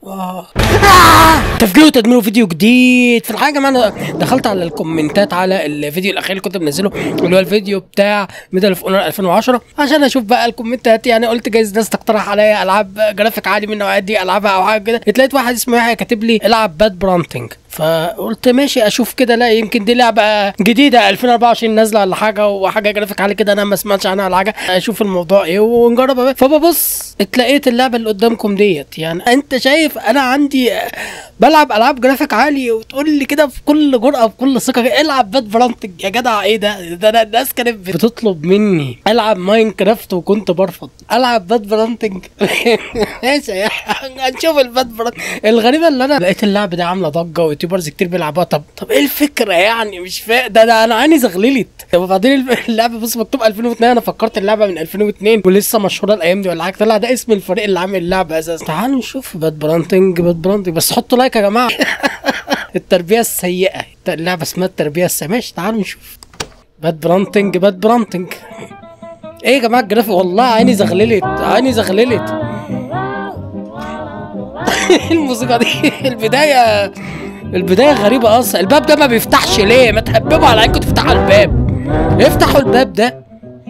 آه. تفجير وتدمير فيديو جديد في الحاجه ما انا دخلت على الكومنتات على الفيديو الاخير اللي كنت منزله اللي هو الفيديو بتاع ميدل اوف اونر 2010 عشان اشوف بقى الكومنتات يعني قلت جايز ناس تقترح عليا العاب جرافيك عالي من النوعيات دي العبها او حاجه كده لقيت واحد اسمه يحيى كاتب لي العب باد برانتنج فقلت ماشي اشوف كده لا يمكن دي لعبه جديده 2024 نازله ولا حاجه وحاجه جرافيك عالي كده انا ما سمعتش عنها ولا حاجه اشوف الموضوع ايه ونجربها بقى. فببص اتلقيت اللعبه اللي قدامكم ديت يعني انت شايف انا عندي بلعب العاب جرافيك عالي وتقول لي كده بكل جرأه بكل ثقه كده، العب باد برانتنج يا جدع ايه ده ده أنا الناس كانت بتطلب مني العب ماينكرافت وكنت برفض العب باد برانتنج ماشي يا أخي، هنشوف الباد برانتنج الغريبه اللي انا لقيت اللعبه دي عامله ضجه ويوتيوبرز كتير بيلعبوها طب طب ايه الفكره يعني مش فاهم ده, ده انا عيني زغللت وبعدين اللعبه بص مكتوب 2002 انا فكرت اللعبه من 2002 ولسه مشهوره الايام دي ولا حاجه طلع ده اسم الفريق اللي عامل اللعبه اساسا تعالوا نشوف باد برانتنج باد برانتنج بس حطوا لايك يا جماعه التربيه السيئه اللعبه اسمها التربيه السيئه ماشي تعالوا نشوف باد برانتنج باد برانتنج ايه يا جماعه الجرافيك والله عيني زغللت عيني زغللت الموسيقى دي البدايه البدايه غريبه اصلا الباب ده ما بيفتحش ليه ما تهببوا على عينكم تفتحوا الباب افتحوا الباب ده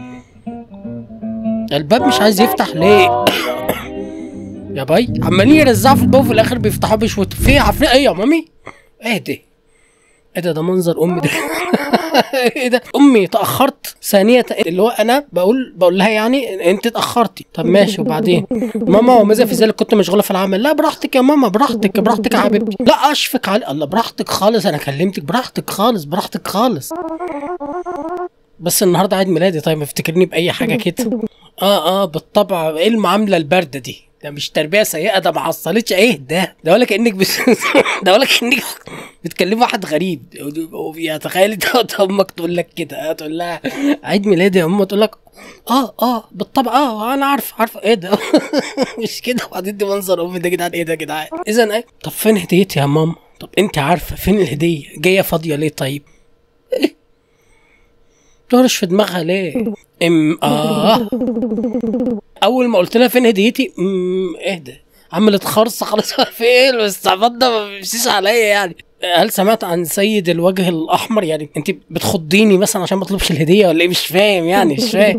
الباب مش عايز يفتح ليه يا باي عمالين يرزعوا في الباب وفي الاخر بيفتحوه بيشوطوا في عفريت ايه يا مامي ايه ده ايه ده ده منظر امي ده ايه ده امي تاخرت ثانيه اللي هو انا بقول بقول لها يعني انت اتاخرتي طب ماشي وبعدين ماما وماذا في ذلك كنت مشغوله في العمل لا براحتك يا ماما براحتك براحتك يا حبيبتي لا اشفق على الله براحتك خالص انا كلمتك براحتك خالص براحتك خالص بس النهارده عيد ميلادي طيب افتكرني باي حاجه كده اه اه بالطبع ايه المعامله البارده دي ده مش تربيه سيئه ده ما حصلتش ايه ده ده ولا كانك بت... ده ولا كانك بتكلم واحد غريب يا تخيل انت امك تقول لك كده تقول لها عيد ميلادي يا امه تقول لك اه اه بالطبع اه انا عارف عارف ايه ده مش كده وبعدين دي منظر امي ده يا جدعان ايه ده يا جدعان اذا ايه طب فين هديتي يا ماما طب انت عارفه فين الهديه جايه فاضيه ليه طيب ايه تهرش في دماغها ليه ام اه اول ما قلت لها فين هديتي امم اهدى عملت خرصه خلاص في ايه الاستعباط ده ما بيمشيش عليا يعني هل سمعت عن سيد الوجه الاحمر يعني انت بتخضيني مثلا عشان ما اطلبش الهديه ولا ايه مش فاهم يعني مش فاهم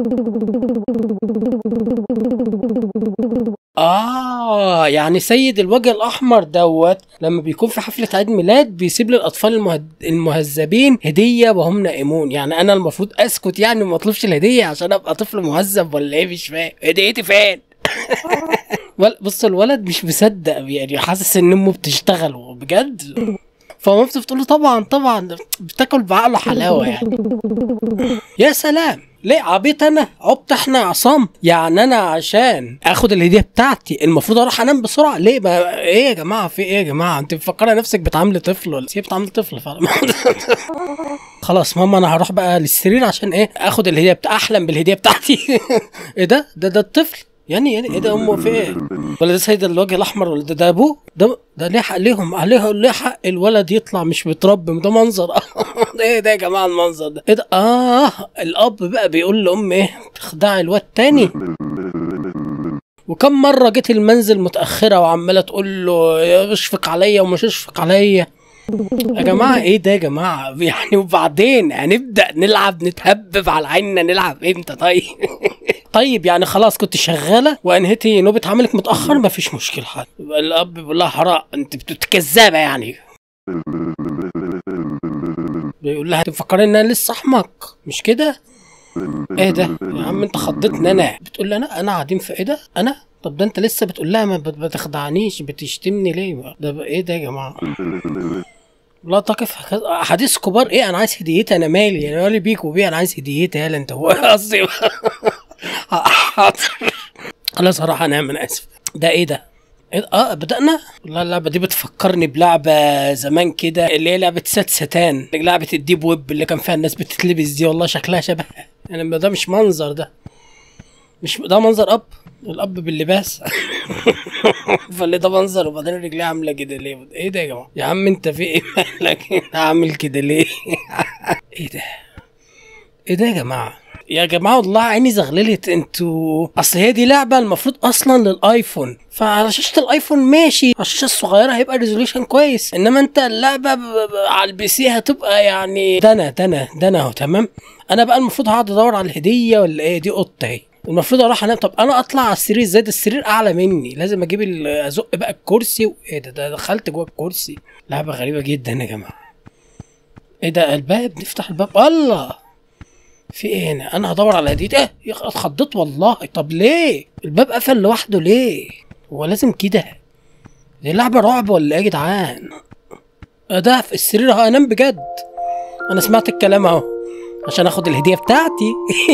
اه يعني سيد الوجه الاحمر دوت لما بيكون في حفله عيد ميلاد بيسيب للاطفال المهد... المهذبين هديه وهم نائمون يعني انا المفروض اسكت يعني وما اطلبش الهديه عشان ابقى طفل مهذب ولا ايه مش فاهم هديتي فين ول- بص الولد مش مصدق يعني حاسس ان امه بتشتغل بجد فمامته بتقول له طبعا طبعا بتاكل بعقله حلاوه يعني يا سلام ليه عبيط انا عبط احنا يا عصام يعني انا عشان اخد الهديه بتاعتي المفروض اروح انام بسرعه ليه ما ايه يا جماعه في ايه يا جماعه انت مفكره نفسك بتعاملي طفل ولا هي بتعاملي طفل فعلا خلاص ماما انا هروح بقى للسرير عشان ايه اخد الهديه بتاع احلم بالهديه بتاعتي ايه ده ده ده الطفل يعني يعني ايه ده امه في ايه ولا ده سيد الوجه الاحمر ولا ده, ده ابوه ده ده ليه حق ليهم عليه ليه حق الولد يطلع مش متربي ده منظر ده ايه ده يا جماعه المنظر ده ايه ده اه الاب بقى بيقول لام ايه تخدعي الواد تاني وكم مرة جيت المنزل متأخرة وعمالة تقول له يا اشفق عليا ومش اشفق عليا يا جماعة ايه ده يا جماعة يعني وبعدين هنبدأ نلعب نتهبب على عيننا نلعب امتى طيب طيب يعني خلاص كنت شغالة وانهيتي نوبة عملك متأخر مفيش مشكلة حاجة الأب بيقول لها حرام انت بت- كذابة يعني بيقول لها تفكري ان انا لسه احمق مش كده ايه ده يا عم انت خضتني انا بتقول لي انا انا قاعدين في ايه ده انا طب ده انت لسه بتقول لها ما بت- بتخدعنيش بتشتمني ليه ده ب- ايه ده يا جماعه لا تقف هكذا- احاديث كبار ايه انا عايز هديتي انا مالي يعني مالي بيك وبيه انا عايز هديتي يالا انت هو قصدي حاضر خلاص هروح انام انا اسف ده ايه ده إيه ده؟ اه بدأنا؟ لا اللعبة دي بتفكرني بلعبة زمان كده اللي هي لعبة سات ستان لعبة الديب ويب اللي كان فيها الناس بتتلبس دي والله شكلها شبه يعني ده مش منظر ده مش ده منظر اب الاب باللباس فاللي ده منظر وبعدين رجليه عامله كده ليه ايه ده يا جماعه يا عم انت في ايه مالك عامل كده ليه ايه ده ايه ده يا جماعه يا جماعه والله عيني زغللت انتوا اصل هي دي لعبه المفروض اصلا للايفون فعلى شاشه الايفون ماشي على الشاشه الصغيره هيبقى ريزوليوشن كويس انما انت اللعبه ب... ب... على البي سي هتبقى يعني دنا دنا دنا اهو تمام انا بقى المفروض هقعد ادور على الهديه ولا ايه دي قطه اهي المفروض اروح انام طب انا اطلع على السرير ازاي ده السرير اعلى مني لازم اجيب ال- ازق بقى الكرسي و... ايه ده ده دخلت جوه الكرسي لعبه غريبه جدا يا جماعه ايه ده الباب نفتح الباب الله في ايه هنا انا هدور على هديه ايه يا أخي اتخضيت والله طب ليه الباب قفل لوحده ليه هو لازم كده دي لعبه رعب ولا ايه يا جدعان آه ده في السرير اهو انام بجد انا سمعت الكلام اهو عشان اخد الهديه بتاعتي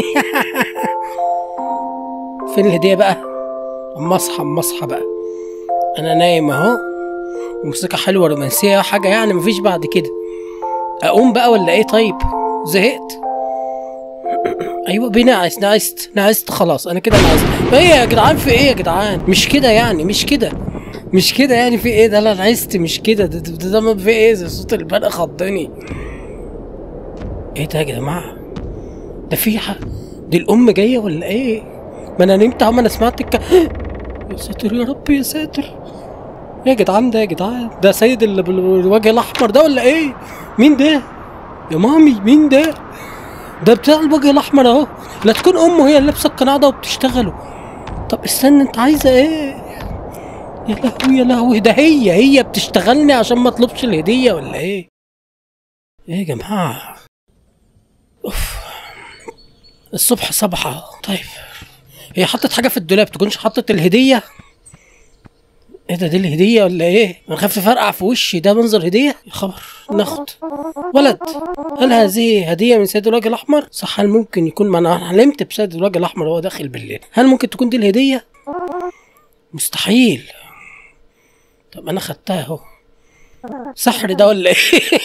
فين الهديه بقى اما اصحى اما اصحى بقى انا نايم اهو موسيقى حلوه رومانسيه حاجه يعني مفيش بعد كده اقوم بقى ولا ايه طيب زهقت ايوه بنعس نعست نعست خلاص انا كده نعست ايه يا جدعان في ايه يا جدعان مش كده يعني مش كده مش كده يعني في ايه ده لا نعست مش كده ده ده, ده, ده في ايه ده صوت البرق خضني ايه ده يا جماعه ده في ح... دي الام جايه ولا ايه ما انا نمت اهو ما انا سمعت الك... يا ساتر يا رب يا ساتر يا جدعان ده يا جدعان ده سيد اللي بالوجه الاحمر ده ولا ايه مين ده يا مامي مين ده ده بتاع الوجه الاحمر اهو لا تكون امه هي اللي لابسه القناع ده وبتشتغله طب استنى انت عايزه ايه يا لهوي يا لهوي ده هي هي بتشتغلني عشان ما اطلبش الهديه ولا ايه ايه يا جماعه اوف الصبح صبحة طيب هي حطت حاجه في الدولاب تكونش حطت الهديه ايه ده دي الهديه ولا ايه انا خايف فرقع في وشي ده منظر هديه يا خبر ناخد ولد هل هذه هديه من سيد الوجه الاحمر صح هل ممكن يكون ما انا حلمت بسيد الوجه الاحمر وهو داخل بالليل هل ممكن تكون دي الهديه مستحيل طب انا خدتها اهو سحر ده ولا ايه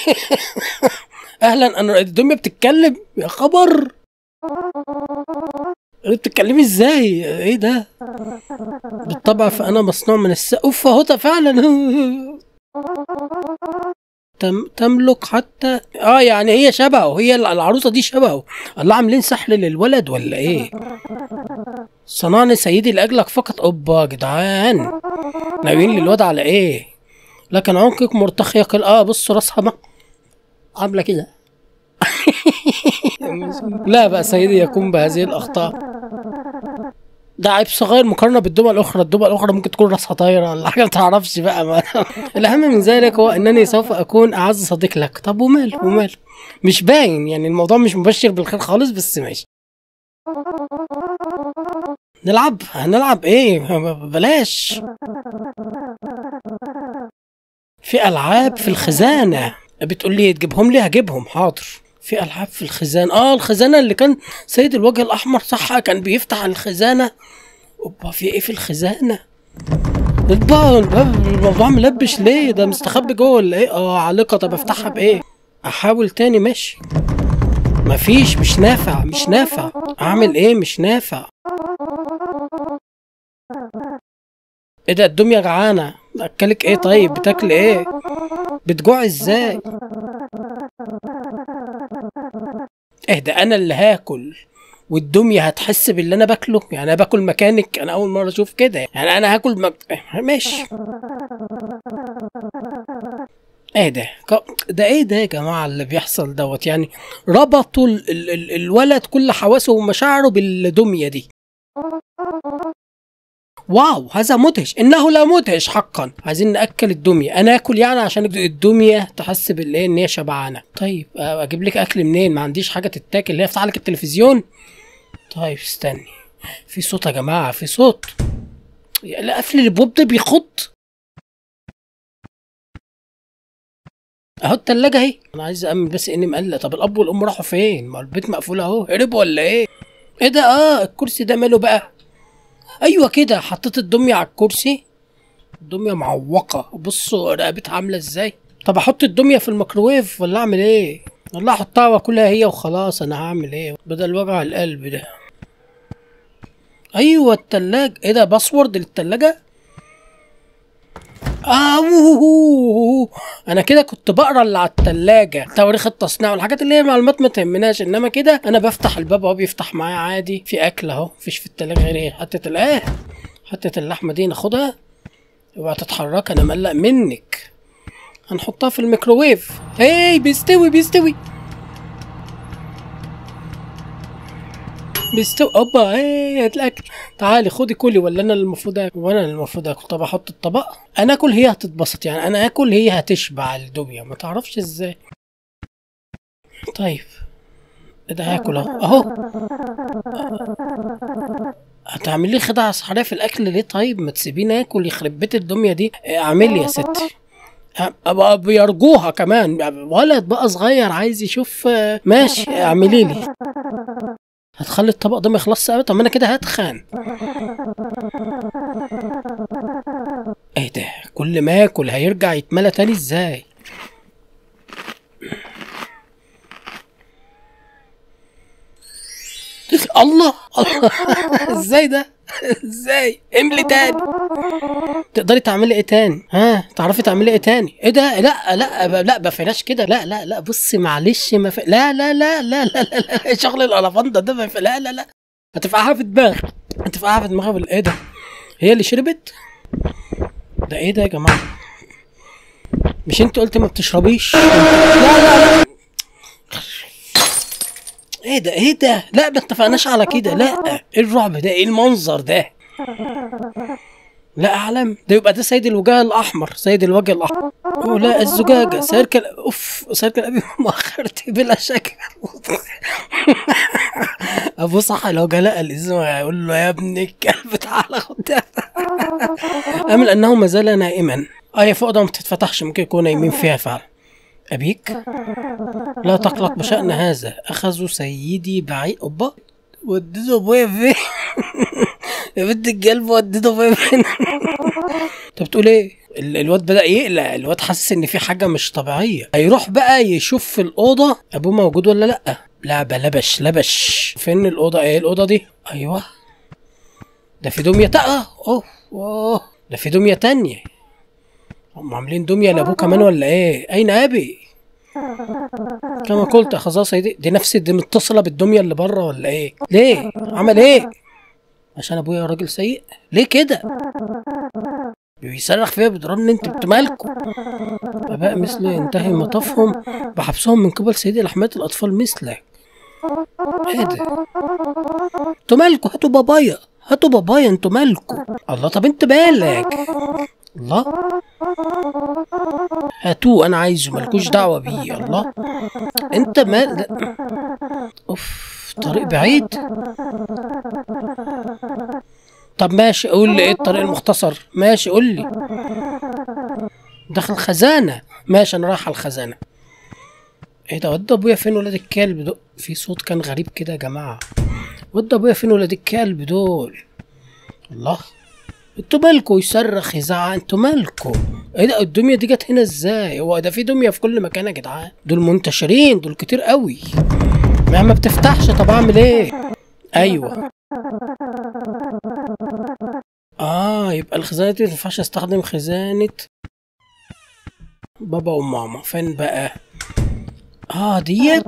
اهلا انا الدميه بتتكلم يا خبر انت بتتكلمي ازاي ايه ده بالطبع فانا مصنوع من الس اوف اهو ده فعلا تم تملك حتى اه يعني هي شبهه هي العروسه دي شبهه الله عاملين سحر للولد ولا ايه صنعني سيدي لاجلك فقط اوبا يا جدعان ناويين للواد على ايه لكن عنقك مرتخيه كل اه بص راسها ما عامله كده لا بقى سيدي يكون بهذه الاخطاء ده عيب صغير مقارنة بالدول الأخرى، الدول الأخرى ممكن تكون راسها طايرة ولا حاجة ما تعرفش بقى ما. الأهم من ذلك هو أنني سوف أكون أعز صديق لك، طب وماله وماله؟ مش باين يعني الموضوع مش مبشر بالخير خالص بس ماشي. نلعب هنلعب ايه بلاش في العاب في الخزانه بتقول لي تجيبهم لي هجيبهم حاضر في العاب في الخزانه اه الخزانه اللي كان سيد الوجه الاحمر صح كان بيفتح الخزانه اوبا في ايه في الخزانه الباب الباب الموضوع ملبش ليه ده مستخبي جوه ولا ايه اه علقه طب افتحها بايه احاول تاني ماشي مفيش مش نافع مش نافع اعمل ايه مش نافع ايه ده الدمية جعانة اكلك ايه طيب بتاكل ايه بتجوع ازاي ايه ده انا اللي هاكل والدمية هتحس باللي انا باكله يعني انا باكل مكانك انا اول مرة اشوف كده يعني انا هاكل مك... ماشي ايه ده ده ايه ده يا جماعه اللي بيحصل دوت يعني ربطوا ال ال ال الولد كل حواسه ومشاعره بالدميه دي واو هذا مدهش انه لا مدهش حقا عايزين ناكل الدميه انا اكل يعني عشان الدميه تحس بالايه ان هي شبعانه طيب اجيب لك اكل منين ما عنديش حاجه تتاكل اللي هي افتح لك التلفزيون طيب استني في صوت يا جماعه في صوت لا قفل البوب ده بيخط اهو التلاجة اهي انا عايز امن بس اني مقلق طب الاب والام راحوا فين ما البيت مقفول اهو هربوا ولا ايه ايه ده اه الكرسي ده ماله بقى ايوه كده حطيت الدميه على الكرسي الدميه معوقه بصوا رقبتها عامله ازاي طب احط الدميه في الميكروويف ولا اعمل ايه والله احطها واكلها هي وخلاص انا هعمل ايه بدل وجع القلب ده ايوه التلاج ايه ده باسورد للتلاجة آه انا كده كنت بقرا اللي على التلاجة تواريخ التصنيع والحاجات اللي هي معلومات ما تهمناش انما كده انا بفتح الباب وهو بيفتح معايا عادي في اكل اهو مفيش في التلاجة غير ايه حتة الايه حتة اللحمة دي ناخدها اوعى تتحرك انا مقلق منك هنحطها في الميكروويف هي بيستوي بيستوي بيستوي اوبا ايه الاكل تعالي خدي كلي ولا انا اللي المفروض اكل وانا اللي المفروض اكل طب احط الطبق انا اكل هي هتتبسط يعني انا اكل هي هتشبع الدميه ما تعرفش ازاي طيب ده هاكل اهو اهو هتعمل لي خدعه سحريه في الاكل ليه طيب ما تسيبيني اكل يخرب بيت الدميه دي اعملي يا ستي أبقى بيرجوها كمان ولد بقى صغير عايز يشوف آه، ماشي اعملي لي هتخلي الطبق ده ما يخلصش ابدا طب ما انا كده هتخن ايه ده كل ما اكل هيرجع يتملى تاني ازاي الله الله ازاي ده ازاي املي تاني تقدري تعملي ايه تاني ها تعرفي تعملي ايه تاني ايه ده لا لا ب- لا ما فيناش كده لا لا لا بصي معلش ما في... لا لا لا لا لا لا, لا. شغل الالافاندا ده ما في... لا لا لا هتفقعها في دماغ هتفقعها في دماغها بال- ايه ده هي اللي شربت ده ايه ده يا جماعه مش انت قلت ما بتشربيش لا لا لا ايه ده ايه ده لا ما اتفقناش على كده لا ايه الرعب ده ايه المنظر ده لا اعلم ده يبقى ده سيد الوجه الاحمر سيد الوجه الاحمر أوه لا الزجاجه سيركل اوف سيركل ابي مؤخرتي بلا شك ابو صح لو جلاء الاسم يقول له يا ابن الكلب تعالى خد امل انه ما زال نائما اه هي فوق ده ما بتتفتحش ممكن يكونوا نايمين فيها فعلا أبيك؟ لا تقلق بشأن هذا أخذوا سيدي بعيد أوبا وديته أبويا فين؟ يا بنت الكلب وديته أبويا فين؟ أنت بتقول إيه؟ ال- الواد بدأ يقلق الواد حاسس إن في حاجة مش طبيعية هيروح بقى يشوف في الأوضة أبوه موجود ولا لأ لا بلبش لبش فين الأوضة إيه الأوضة دي؟ أيوه ده في دمية تا- آه أوه أوه ده في دمية تانية هم عاملين دمية لأبوه كمان ولا إيه؟ أين أبي؟ كما قلت يا خلاص دي دي نفس دي متصلة بالدمية اللي بره ولا إيه؟ ليه؟ عمل إيه؟ عشان أبويا راجل سيء؟ ليه كده؟ بيصرخ فيها بيضربني انت انتوا مالكم؟ آباء مثله ينتهي مطافهم بحبسهم من قبل سيدي لحماية الأطفال مثلك. إيه ده؟ انتوا مالكم؟ هاتوا بابايا هاتوا بابايا انتوا مالكم؟ الله طب انت مالك؟ الله هاتوه انا عايزه مالكوش دعوه بيه الله انت مال ده. اوف طريق بعيد طب ماشي قول لي ايه الطريق المختصر ماشي قول لي داخل الخزانه ماشي انا رايح على الخزانه ايه ده ود ابويا فين ولاد الكلب دول في صوت كان غريب كده يا جماعه ود ابويا فين ولاد الكلب دول الله انتوا مالكوا يصرخ يزعق انتوا مالكوا ايه ده الدميه دي جت هنا ازاي هو ده في دميه في كل مكان يا جدعان دول منتشرين دول كتير قوي ما ما بتفتحش طب اعمل ايه ايوه اه يبقى الخزانه دي ما ينفعش استخدم خزانه بابا وماما فين بقى اه ديت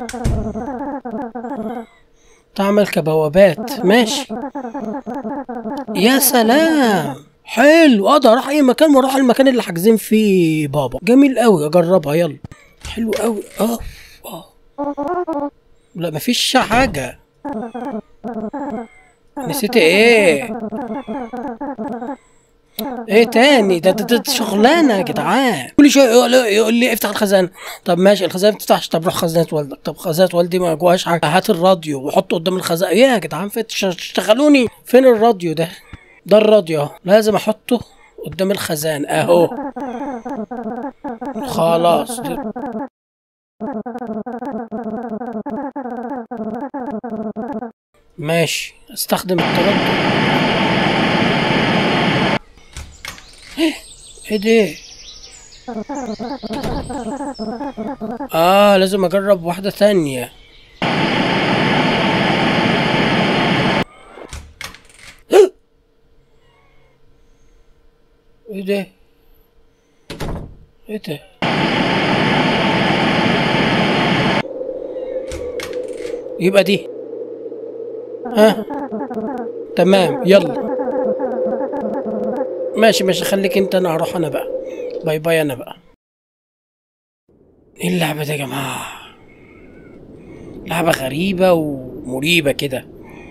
تعمل كبوابات ماشي يا سلام حلو اقدر اروح اي مكان واروح المكان اللي حاجزين فيه بابا جميل قوي اجربها يلا حلو قوي اه اه لا مفيش حاجه نسيت ايه ايه تاني ده ده, ده شغلانه يا جدعان كل شويه يقول, يقول لي افتح الخزانه طب ماشي الخزانه ما بتفتحش طب روح خزانه والدك طب خزانه والدي ما جواهاش حاجه هات الراديو وحطه قدام الخزانه ايه يا جدعان فين تشتغلوني فين الراديو ده ده الراديو اهو لازم احطه قدام الخزان اهو خلاص ماشي استخدم التردد ايه ده اه لازم اجرب واحدة ثانية ايه ده ايه ده يبقى دي ها تمام يلا ماشي ماشي خليك انت انا هروح انا بقى باي باي انا بقى ايه اللعبة دي يا جماعة لعبة غريبة ومريبة كده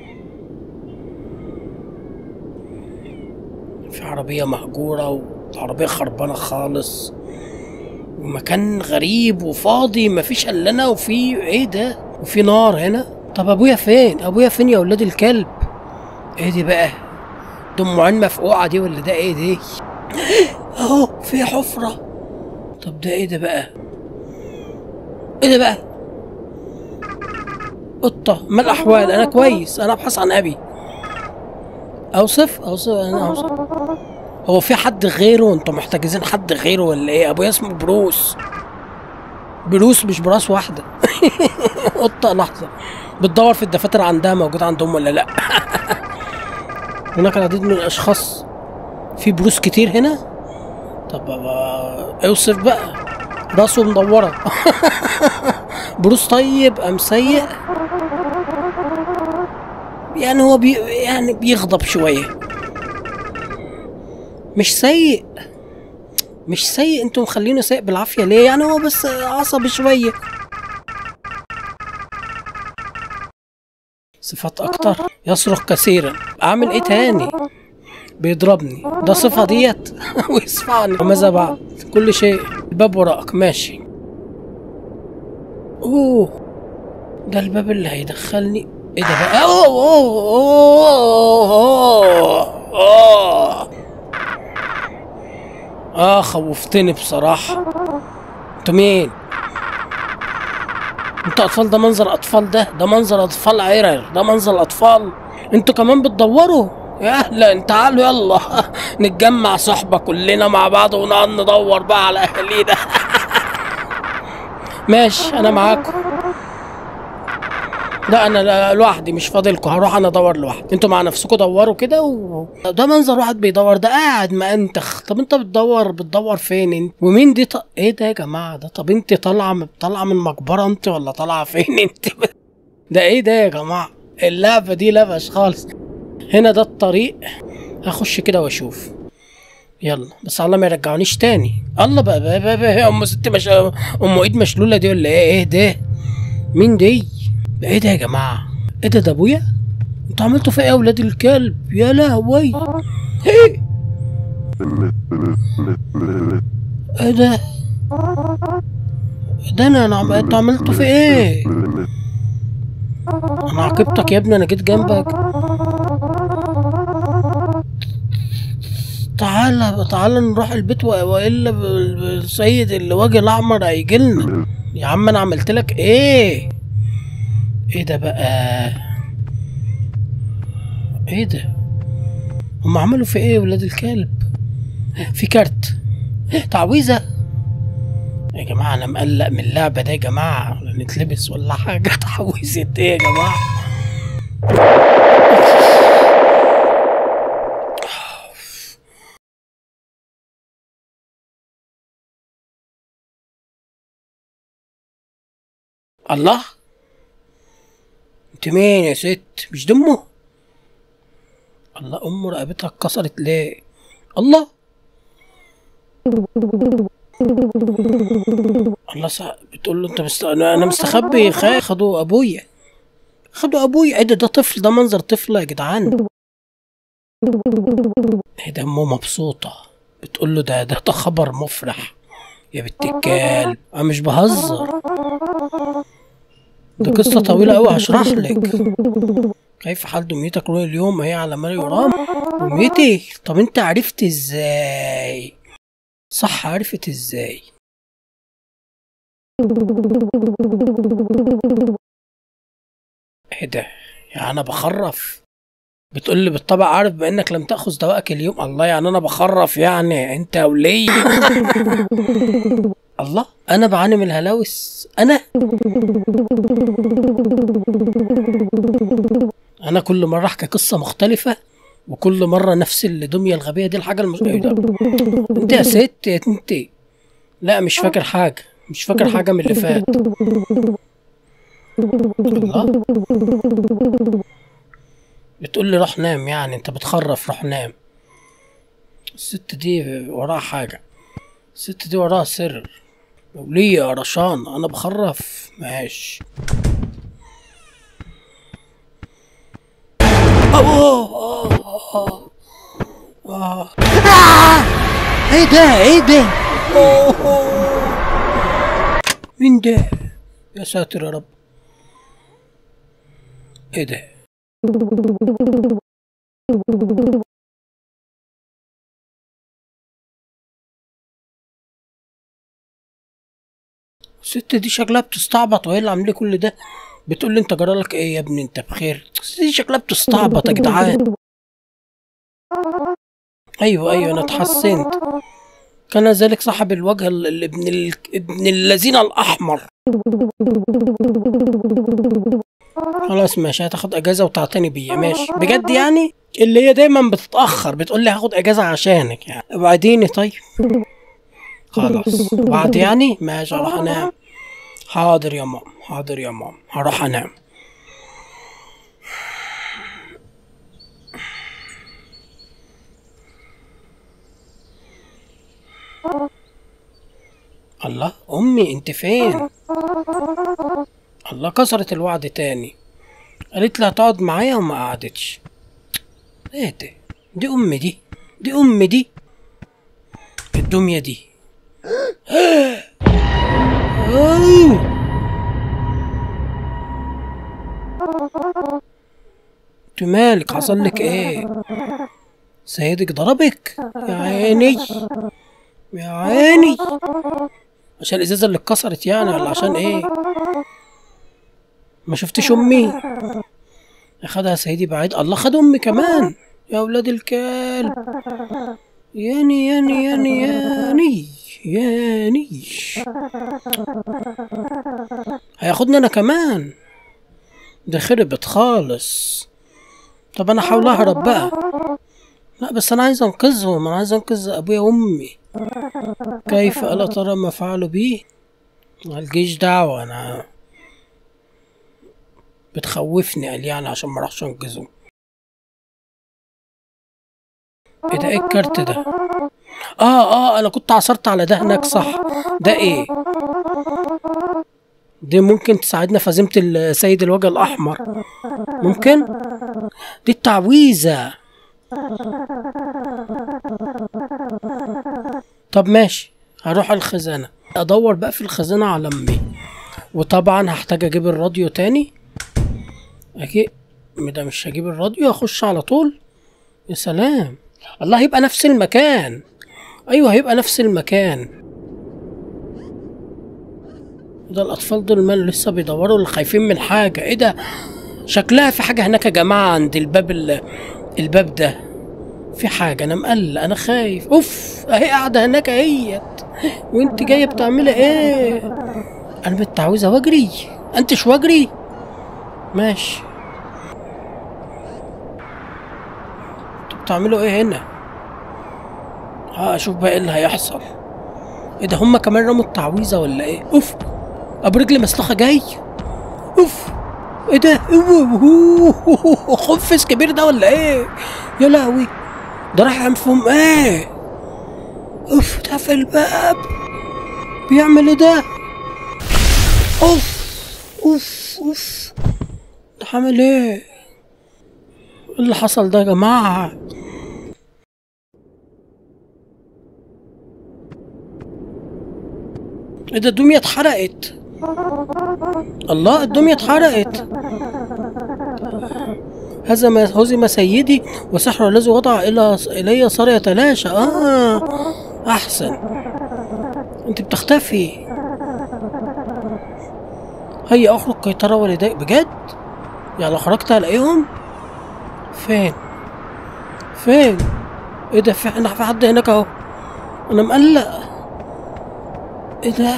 في عربية مهجورة وعربية خربانة خالص ومكان غريب وفاضي مفيش الا انا وفي ايه ده وفي نار هنا طب ابويا فين ابويا فين يا ولاد الكلب ايه دي بقى دم عين مفقوعة دي ولا ده ايه دي اهو في حفرة طب ده ايه ده بقى ايه ده بقى قطة ما الأحوال أنا كويس أنا أبحث عن أبي أوصف أوصف أنا أوصف هو في حد غيره أنتوا محتجزين حد غيره ولا إيه أبويا اسمه بروس بروس مش براس واحدة قطة لحظة بتدور في الدفاتر عندها موجود عندهم ولا لأ هناك العديد من الأشخاص في بروس كتير هنا طب بقى اوصف بقى راسه مدورة بروس طيب أم سيء يعني هو بي يعني بيغضب شوية مش سيء مش سيء انتوا مخلينه سيء بالعافية ليه يعني هو بس عصبي شوية صفات أكتر يصرخ كثيرا أعمل إيه تاني بيضربني ده صفة ديت ويصفعني وماذا بعد كل شيء الباب وراءك ماشي اوه ده الباب اللي هيدخلني ايه ده بقى اوه اوه اوه اوه اه خوفتني بصراحة انتوا مين انتوا اطفال ده منظر اطفال ده ده منظر اطفال عرر ده منظر اطفال انتوا كمان بتدوروا يا اهلا تعالوا يلا نتجمع صحبة كلنا مع بعض ونقعد ندور بقى على اهالينا ماشي انا معاكم لا انا لا- لوحدي مش فاضلكم هروح انا ادور لوحدي انتوا مع نفسكم دوروا كده و... ده منظر واحد بيدور ده قاعد ما انتخ طب انت بتدور بتدور فين انت ومين دي ط... ايه ده يا جماعه ده طب انت طالعه طالعه من مقبره انت ولا طالعه فين انت ده ايه ده يا جماعه اللعبه دي لبش خالص هنا ده الطريق هخش كده واشوف يلا بس الله ما يرجعونيش تاني الله بقى بقى بقى, بقى. ام ست مش ام ايد مشلوله دي ولا ايه ايه ده مين دي ده ايه ده يا جماعه ايه ده ده ابويا انتوا عملتوا في ايه يا ولاد الكلب يا لهوي ايه ايه ده ده انا انا عم- انتوا عملتوا في ايه انا عاقبتك يا ابني انا جيت جنبك تعالى تعالى نروح البيت و- والا ب- السيد اللي وجه الاحمر هيجي لنا يا عم انا عملت لك ايه ايه ده بقى ايه ده هم عملوا في ايه ولاد الكلب في كارت تعويذه يا جماعه انا مقلق من اللعبه دي يا جماعه نتلبس ولا حاجه تعويذه ايه يا جماعه الله انت مين يا ست مش دمه الله ام رقبتها اتكسرت ليه الله الله صح بتقول له انت مست... انا أنا مستخبي خا- خدوا ابويا خدوا ابويا ايه ده ده طفل ده منظر طفل يا جدعان ايه ده امه مبسوطة بتقول له ده ده ده خبر مفرح يا بنت الكلب انا مش بهزر ده قصة طويلة أوي هشرح لك كيف حال دميتك رؤيا اليوم هي على ما يرام دميتي طب انت عرفت ازاي صح عرفت ازاي ايه ده يعني انا بخرف بتقول لي بالطبع عارف بانك لم تاخذ دواءك اليوم الله يعني انا بخرف يعني انت ولي الله انا بعاني من الهلاوس انا انا كل مره احكي قصه مختلفه وكل مره نفس الدميه الغبيه دي الحاجه المش... إيه ده؟ انت يا ست يا انت لا مش فاكر حاجه مش فاكر حاجه من اللي فات الله بتقول لي روح نام يعني انت بتخرف روح نام الست دي وراها حاجة الست دي وراها سر ليه يا رشان انا بخرف ماشي أوه، آه، آه، آه. ايه ده ايه ده أوه. مين ده يا ساتر يا رب ايه ده الست دي شكلها بتستعبط وهي اللي عامله كل ده بتقول لي انت جرالك ايه يا ابني انت بخير الست دي شكلها بتستعبط يا جدعان ايوه ايوه انا اتحسنت كان ذلك صاحب الوجه ال- ال- ابن ال... ابن الذين الاحمر خلاص ماشي هتاخد اجازه وتعتني بيا ماشي بجد يعني اللي هي دايما بتتاخر بتقول لي هاخد اجازه عشانك يعني ابعديني طيب خلاص بعد يعني ماشي هروح انام حاضر يا مام حاضر يا مام هروح انام الله امي انت فين الله كسرت الوعد تاني قالت لي هتقعد معايا وما قعدتش ايه ده دي امي دي دي امي دي الدمية دي أوه. انت مالك حصل لك ايه سيدك ضربك يا عيني يا عيني عشان الازازه اللي اتكسرت يعني ولا عشان ايه ما شفتش امي اخدها سيدي بعيد الله خد امي كمان يا ولاد الكلب ياني ياني ياني ياني ياني هياخدني انا كمان ده خربت خالص طب انا هحاول اهرب بقى لا بس انا عايز انقذهم انا عايز انقذ ابويا وامي كيف الا ترى ما فعلوا بي مالجيش دعوة انا بتخوفني قال يعني عشان ما اروحش انقذهم ايه ده ايه الكارت ده اه اه انا كنت عثرت على ده هناك صح ده ايه دي ممكن تساعدنا في هزيمة السيد الوجه الأحمر ممكن دي التعويذة طب ماشي هروح الخزانة أدور بقى في الخزانة على أمي وطبعا هحتاج أجيب الراديو تاني أكيد ده مش هجيب الراديو أخش على طول يا سلام الله هيبقى نفس المكان أيوه هيبقى نفس المكان ده الأطفال دول مال لسه بيدوروا اللي خايفين من حاجة إيه ده شكلها في حاجة هناك يا جماعة عند الباب ال- الباب ده في حاجة أنا مقلق أنا خايف أوف أهي قاعدة هناك أهيت وأنت جاية بتعملي إيه؟ أنا بالتعويذة وأجري أنتش وأجري ماشي انتوا بتعملوا إيه هنا؟ ها أشوف بقى إيه اللي هيحصل إيه ده هما كمان رموا التعويذة ولا إيه؟ أوف أبو رجل مسلخة جاي أوف ايه ده أوه، خفس كبير ده ولا ايه يا لهوي ده راح ينفهم ايه اوف ده في الباب بيعمل ايه ده اوف اوف اوف ده عمل ايه ايه اللي حصل ده يا جماعه ايه ده الدمية اتحرقت الله الدمية اتحرقت هزم هزم سيدي وسحر الذي وضع إلى إلي صار يتلاشى آه أحسن أنت بتختفي هيا أخرج كي ترى والديك بجد يعني لو خرجت هلاقيهم فين فين ايه ده في في حد هناك اهو انا مقلق ايه ده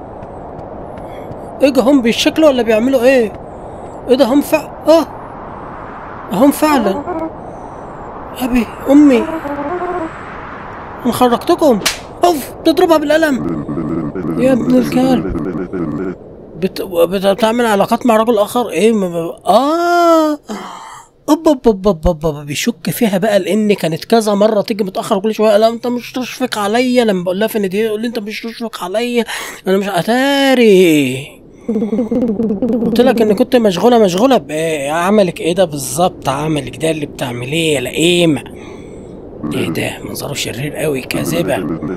ايه ده هم بيشكلوا ولا بيعملوا ايه ايه ده هم فع اه هم فعلا ابي امي انا خرجتكم اوف بتضربها بالقلم يا ابن الكلب بت... بت... بتعمل علاقات مع رجل اخر ايه ما... ب- اه اوبا اوبا اوبا اوبا بيشك فيها بقى لان كانت كذا مره تيجي متاخر كل شويه لا انت مش تشفق عليا لما بقول لها فين دي يقول لي انت مش تشفق عليا انا مش اتاري قلت لك ان كنت مشغوله مشغوله بايه عملك ايه ده بالظبط عملك ده اللي بتعمليه يا لئيمه ايه ده منظره شرير قوي كاذبه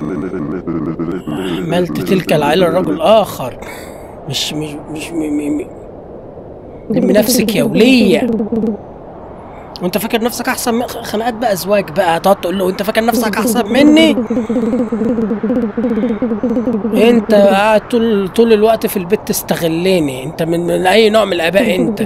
عملت تلك العيله الرجل اخر مش مش مش م- م- م- لم نفسك يا وليه وانت فاكر نفسك احسن من خناقات بقى ازواج بقى هتقعد تقول له انت فاكر نفسك احسن مني انت قاعد طول طول الوقت في البيت تستغلني انت من, من اي نوع من الاباء انت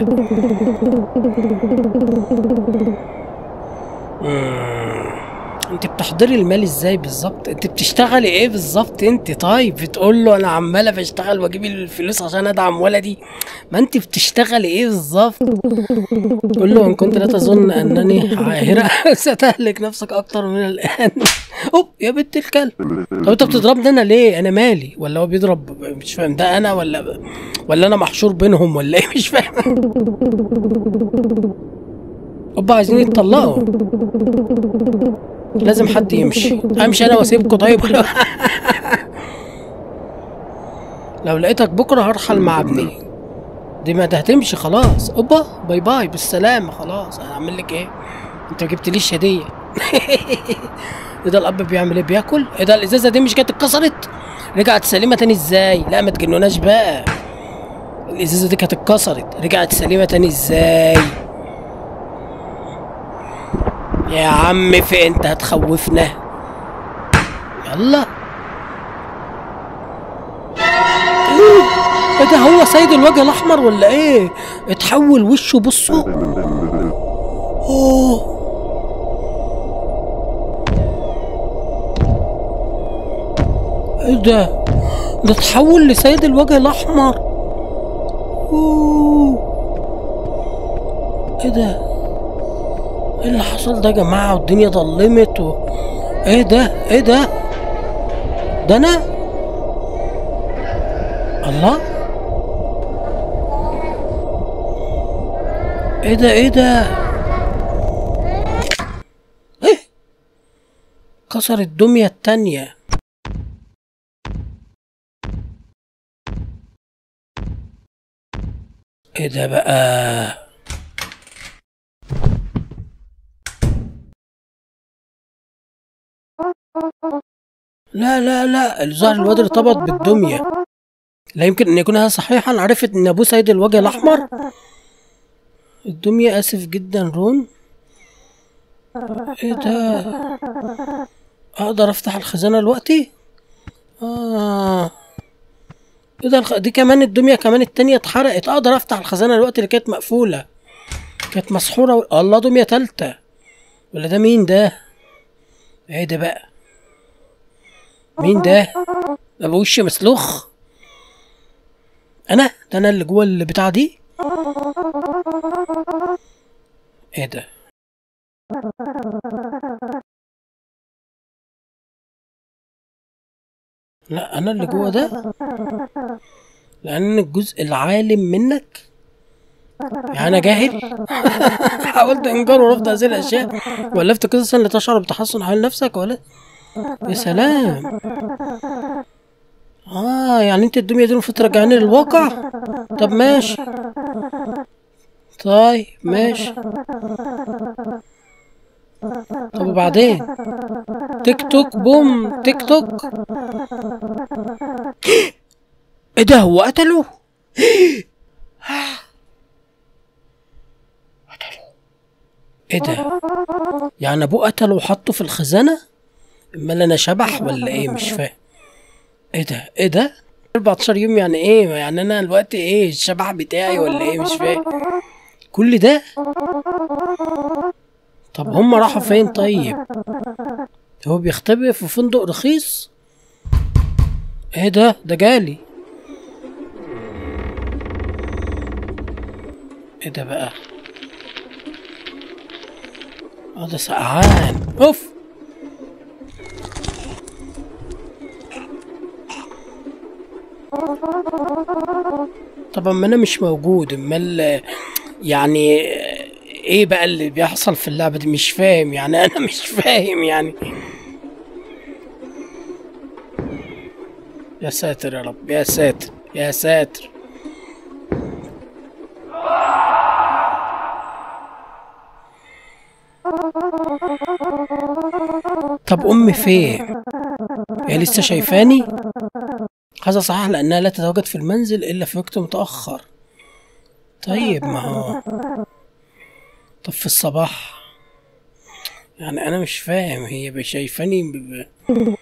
مم. انت بتحضري المال ازاي بالظبط انت بتشتغلي ايه بالظبط انت طيب بتقول له انا عماله بشتغل واجيب الفلوس عشان ادعم ولدي ما انت بتشتغلي ايه بالظبط قول له ان كنت لا تظن انني عاهره ستهلك نفسك اكتر من الان اوب يا بنت الكلب طب انت بتضربني انا ليه انا مالي ولا هو بيضرب مش فاهم ده انا ولا ولا انا محشور بينهم ولا ايه مش فاهم اوبا عايزين يتطلقوا لازم حد يمشي امشي انا واسيبكم طيب لو لقيتك بكره هرحل مع ابني دي ما ده هتمشي خلاص اوبا باي باي بالسلامه خلاص انا هعمل لك ايه انت ما جبتليش هديه ايه ده الاب بيعمل ايه بياكل ايه ده الازازه دي مش كانت اتكسرت رجعت سليمه تاني ازاي لا ما تجنوناش بقى الازازه دي كانت اتكسرت رجعت سليمه تاني ازاي يا عم في انت هتخوفنا يلا ايه ده هو سيد الوجه الاحمر ولا ايه اتحول وشه بصوا اوه ايه ده ده اتحول لسيد الوجه الاحمر اوه ايه ده ايه اللي حصل ده يا جماعه والدنيا ضلمت و... ايه ده ايه ده ده انا الله ايه ده ايه ده ايه كسر الدمية التانية ايه ده بقى لا لا لا الظاهر الواد ارتبط بالدمية لا يمكن ان يكون هذا صحيحا عرفت ان ابوه سيد الوجه الاحمر الدمية اسف جدا رون ايه ده اقدر افتح الخزانة دلوقتي اه ايه ده الخ... دي كمان الدمية كمان التانية اتحرقت اقدر افتح الخزانة دلوقتي اللي كانت مقفولة كانت مسحورة و... الله دمية تالتة ولا ده مين ده ايه ده بقى مين ده ده بوش مسلوخ انا ده انا اللي جوه البتاع دي ايه ده لا انا اللي جوه ده لان الجزء العالم منك يعني انا جاهل حاولت انكار ورفض هذه الاشياء والفت قصصا لتشعر بتحسن حال نفسك ولا يا سلام اه يعني انت الدمية دي المفروض ترجعني للواقع طب ماشي طيب ماشي طب وبعدين تيك توك بوم تيك توك ايه ده هو قتله ايه ده يعني ابوه قتله وحطه في الخزانه امال انا شبح ولا ايه مش فاهم ايه ده ايه ده 14 يوم يعني ايه يعني انا الوقت ايه الشبح بتاعي ولا ايه مش فاهم كل ده طب هم راحوا فين طيب هو بيختبئ في فندق رخيص ايه ده ده جالي ايه ده بقى اه ده سقعان اوف طب اما انا مش موجود امال يعني ايه بقى اللي بيحصل في اللعبة دي مش فاهم يعني انا مش فاهم يعني يا ساتر يا رب يا ساتر يا ساتر طب امي فين هي لسه شايفاني هذا صحيح لانها لا تتواجد في المنزل الا في وقت متاخر طيب ما هو طب في الصباح يعني انا مش فاهم هي شايفاني ب... ب...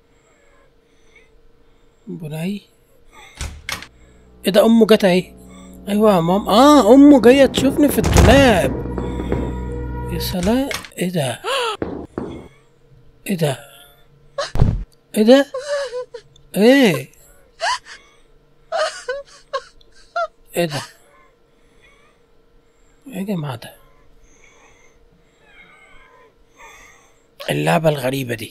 بني ايه ده امه جت اهي ايوه يا مام اه امه جايه تشوفني في الدولاب يا سلام ايه ده ايه ده ايه ده ايه ايه ده ايه يا جماعه ده اللعبه الغريبه دي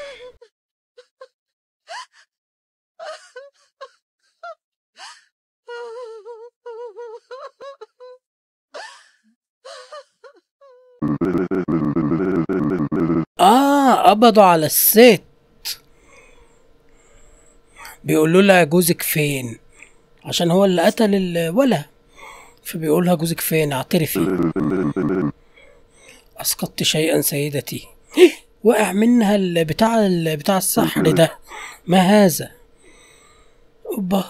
اه قبضوا على الست بيقولوا لها جوزك فين عشان هو اللي قتل الولا فبيقول لها جوزك فين اعترفي اسقطت شيئا سيدتي وقع منها ال- بتاع ال- بتاع السحر ده ما هذا اوبا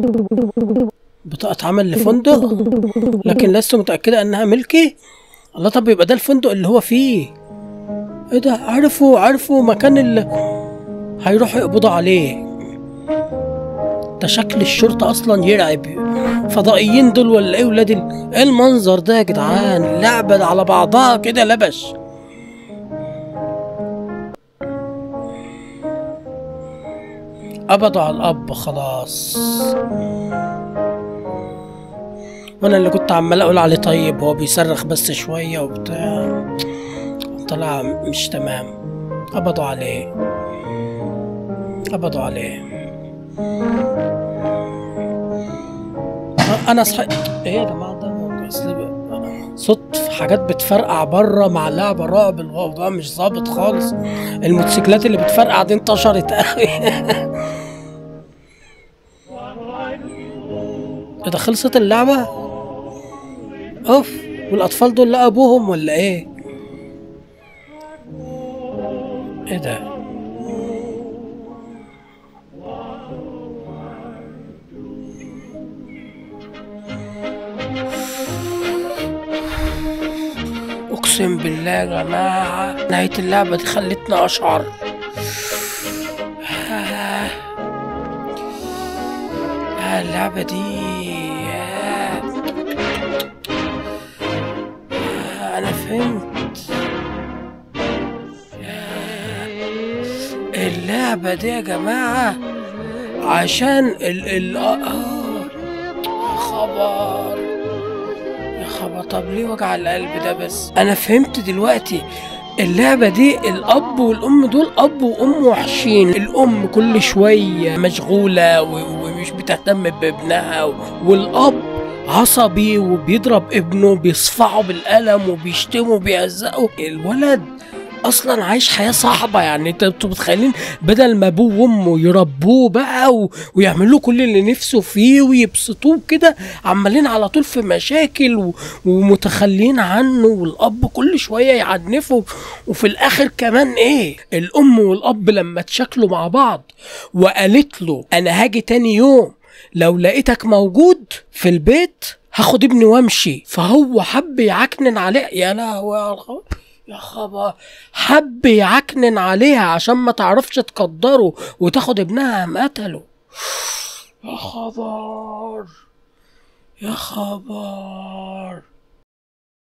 بطاقة عمل لفندق لكن لست متأكدة أنها ملكي الله طب يبقى ده الفندق اللي هو فيه ايه ده عرفوا عرفوا مكان اللي هيروحوا يقبضوا عليه ده شكل الشرطة أصلا يرعب فضائيين دول ولا إيه ولاد ال- إيه المنظر ده يا جدعان اللعبة على بعضها كده لبش قبضوا على الأب خلاص وأنا اللي كنت عمال أقول عليه طيب هو بيصرخ بس شوية وبتاع طلع مش تمام قبضوا عليه قبضوا عليه انا صحيت ايه يا جماعه ده اصل ب- صوت حاجات بتفرقع بره مع لعبه رعب الموضوع مش ظابط خالص الموتوسيكلات اللي بتفرقع دي انتشرت قوي ايه ده خلصت اللعبه اوف والاطفال دول لقى ابوهم ولا ايه ايه ده اقسم بالله يا جماعه نهايه اللعبه دي خلتني اشعر آه. آه اللعبه دي آه. آه انا فهمت اللعبة دي يا جماعة عشان ال ال آه يا خبر يا خبر طب ليه وجع القلب ده بس أنا فهمت دلوقتي اللعبة دي الأب والأم دول أب وأم وحشين الأم كل شوية مشغولة و- ومش بتهتم بابنها و- والأب عصبي وبيضرب ابنه بيصفعه بالقلم وبيشتمه وبيهزقه الولد اصلا عايش حياه صعبه يعني انت انتوا متخيلين بدل ما ابوه وامه يربوه بقى و... ويعملوا له كل اللي نفسه فيه ويبسطوه كده عمالين على طول في مشاكل و... ومتخلين عنه والاب كل شويه يعنفه وفي الاخر كمان ايه الام والاب لما اتشكلوا مع بعض وقالت له انا هاجي تاني يوم لو لقيتك موجود في البيت هاخد ابني وامشي فهو حب يعكنن عليه يا لهوي يا الخبر يا خبر حب يعكنن عليها عشان ما تعرفش تقدره وتاخد ابنها قام قتله يا خبر يا خبر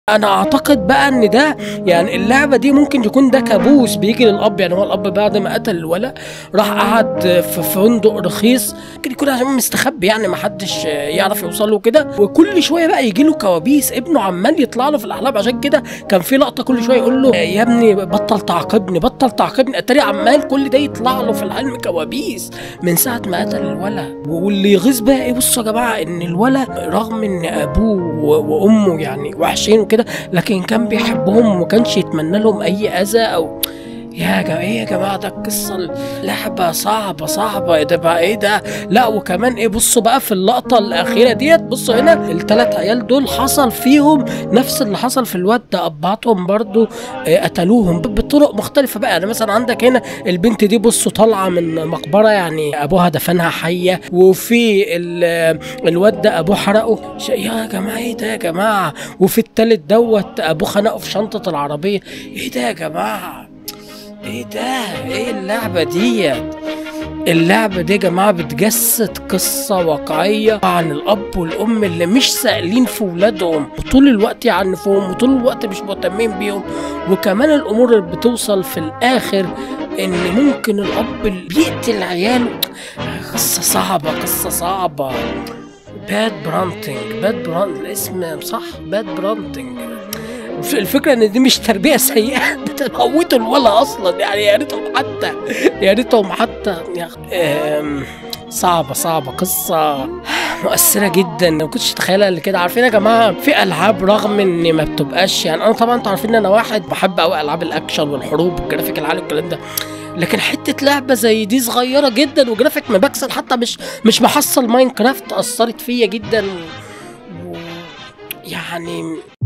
انا اعتقد بقى ان ده يعني اللعبه دي ممكن يكون ده كابوس بيجي للاب يعني هو الاب بعد ما قتل الولد راح قعد في فندق رخيص ممكن يكون عشان مستخبي يعني ما حدش يعرف يوصل له كده وكل شويه بقى يجي له كوابيس ابنه عمال يطلع له في الاحلام عشان كده كان في لقطه كل شويه يقول له يا ابني بطل تعاقبني بطل تعاقبني اتاري عمال كل ده يطلع له في الحلم كوابيس من ساعه ما قتل الولد واللي يغيظ بقى ايه بصوا يا جماعه ان الولد رغم ان ابوه و- وامه يعني وحشين وكده لكن كان بيحبهم وما كانش يتمنى لهم اي اذى او يا جماعة ايه يا جماعة ده القصة لعبة صعبة صعبة ايه ده بقى ايه ده لا وكمان ايه بصوا بقى في اللقطة الأخيرة ديت بصوا هنا التلات عيال دول حصل فيهم نفس اللي حصل في الواد ده أبعاتهم برضو اه قتلوهم ب- بطرق مختلفة بقى يعني مثلا عندك هنا البنت دي بصوا طالعة من مقبرة يعني أبوها دفنها حية وفي ال- الواد ده أبوه حرقه ش- يا جماعة ايه ده يا جماعة وفي التالت دوت أبوه خنقه في شنطة العربية ايه ده يا جماعة ايه ده ايه اللعبة ديت اللعبة دي يا جماعة بتجسد قصة واقعية عن الأب والأم اللي مش سائلين في ولادهم وطول الوقت يعنفوهم وطول الوقت مش مهتمين بيهم وكمان الأمور اللي بتوصل في الآخر إن ممكن الأب اللي بيقتل عياله قصة صعبة قصة صعبة باد برانتنج باد برانت الاسم صح باد برانتنج الف- الفكره ان دي مش تربيه سيئه ده تموتوا الولا اصلا يعني يا ريتهم حتى يا ريتهم حتى يا أخ- آم، صعبه صعبه قصه مؤثرة جدا ما كنتش اتخيلها قبل كده عارفين يا جماعة في ألعاب رغم إن ما بتبقاش يعني أنا طبعا أنتوا عارفين إن أنا واحد بحب أوي ألعاب الأكشن والحروب والجرافيك العالي والكلام ده لكن حتة لعبة زي دي صغيرة جدا وجرافيك مبكسل حتى مش مش محصل ماينكرافت أثرت فيا جدا و... و... يعني